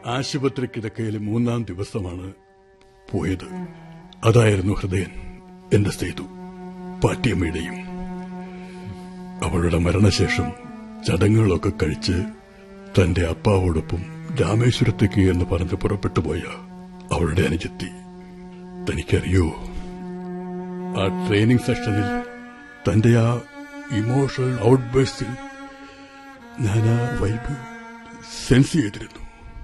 ആശുപത്രി കിടക്കയിലെ മൂന്നാം ദിവസമാണ് പോയത് അതായിരുന്നു ഹൃദയൻ എന്റെ സേതു പാട്ടിയമ്മയുടെയും അവളുടെ മരണശേഷം ചടങ്ങുകളൊക്കെ കഴിച്ച് തന്റെ അപ്പാവോടൊപ്പം രാമേശ്വരത്തേക്ക് എന്ന് പറഞ്ഞ് പുറപ്പെട്ടു പോയ അവളുടെ അനുജത്തി തനിക്കറിയോ ആ ട്രെയിനിങ് സെഷനിൽ തന്റെ ആ ഇമോഷണൽ ഔട്ട്ബേഴ്സിൽ ഞാൻ ആ വൈബ് സെൻസ് ചെയ്തിരുന്നു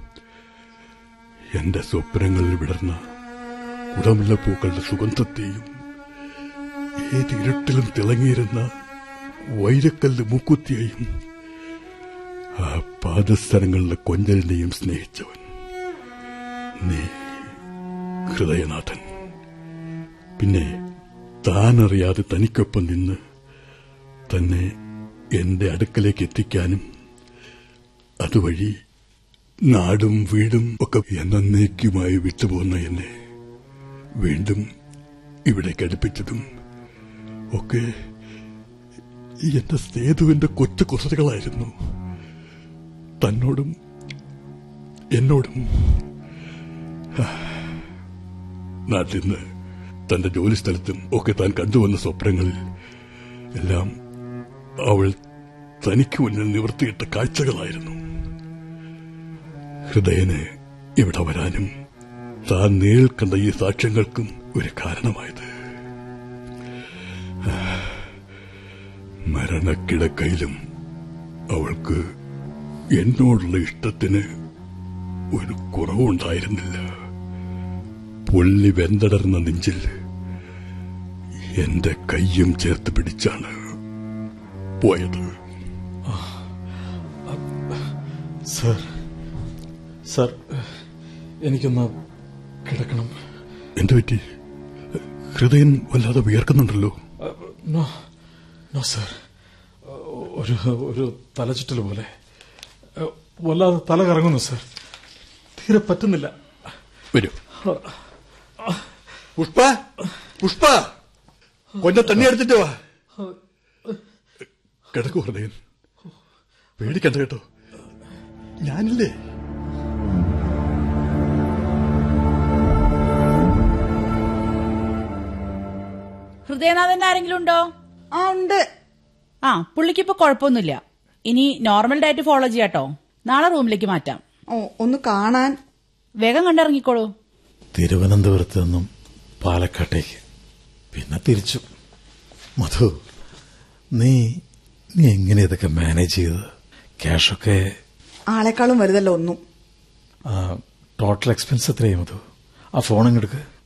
എന്റെ സ്വപ്നങ്ങളിൽ വിടർന്ന കുടമുള്ള പൂക്കളുടെ സുഗന്ധത്തെയും ഏത് ഇരുട്ടിലും തിളങ്ങിയിരുന്ന വൈരക്കല്ല് മൂക്കുത്തിയെയും ആ പാദസ്ഥലങ്ങളിലെ കൊഞ്ചലിനെയും സ്നേഹിച്ചവൻ നീ ഹൃദയനാഥൻ പിന്നെ താനറിയാതെ തനിക്കൊപ്പം നിന്ന് തന്നെ എന്റെ അടുക്കലേക്ക് എത്തിക്കാനും അതുവഴി നാടും വീടും ഒക്കെ എന്നേക്കുമായി വിട്ടുപോകുന്ന എന്നെ വീണ്ടും ഇവിടേക്ക് അടുപ്പിച്ചതും ഒക്കെ എന്റെ സേതുവിന്റെ കൊച്ചു കുസൃതികളായിരുന്നു തന്നോടും എന്നോടും നാട്ടിൽ നിന്ന് തന്റെ ജോലി സ്ഥലത്തും ഒക്കെ താൻ കണ്ടുവന്ന സ്വപ്നങ്ങളിൽ എല്ലാം അവൾ തനിക്ക് മുന്നിൽ നിവർത്തിയിട്ട കാഴ്ചകളായിരുന്നു ഹൃദയന് ഇവിടെ വരാനും താൻ നേരിൽ കണ്ട ഈ സാക്ഷ്യങ്ങൾക്കും ഒരു കാരണമായത് മരണക്കിടക്കയിലും അവൾക്ക് എന്നോടുള്ള ഇഷ്ടത്തിന് ഒരു കുറവുണ്ടായിരുന്നില്ല പൊള്ളി വെന്തടർന്ന നെഞ്ചിൽ എന്റെ കയ്യും ചേർത്ത് പിടിച്ചാണ് പോയത് സർ സർ എനിക്കൊന്ന് കിടക്കണം എന്തു പറ്റി ഹൃദയം വല്ലാതെ വിയർക്കുന്നുണ്ടല്ലോ നോ നോ സർ ഒരു ഒരു തലചുറ്റൽ പോലെ വല്ലാതെ തല കറങ്ങുന്നു സർ തീരെ പറ്റുന്നില്ല വരൂ പുഷ്പ പുഷ്പ കൊഞ്ചം തണ്ണി എടുത്തിട്ട് വാ കിടക്കൂ ഹൃദയൻ പേടിക്കണ്ട കേട്ടോ ഞാനില്ലേ ഹൃദയനാഥൻ ആരെങ്കിലും ഉണ്ടോ ആ ഉണ്ട് ആ പുള്ളിക്ക് ഇപ്പൊ കുഴപ്പമൊന്നുമില്ല ഇനി നോർമൽ ഡയറ്റ് ഫോളോ ചെയ്യാട്ടോ നാളെ റൂമിലേക്ക് മാറ്റാം ഓ ഒന്ന് കാണാൻ വേഗം കണ്ടിറങ്ങിക്കോളൂ തിരുവനന്തപുരത്ത് നിന്നും പാലക്കാട്ടേക്ക് പിന്നെ തിരിച്ചു മധു നീ നീ എങ്ങനെ ഇതൊക്കെ മാനേജ് ചെയ്ത് ക്യാഷൊക്കെ ആളെക്കാളും വലുതല്ല ഒന്നും ടോട്ടൽ എക്സ്പെൻസ് എത്രയായി മധു ആ ഫോൺ ഇങ്ങെടുക്ക്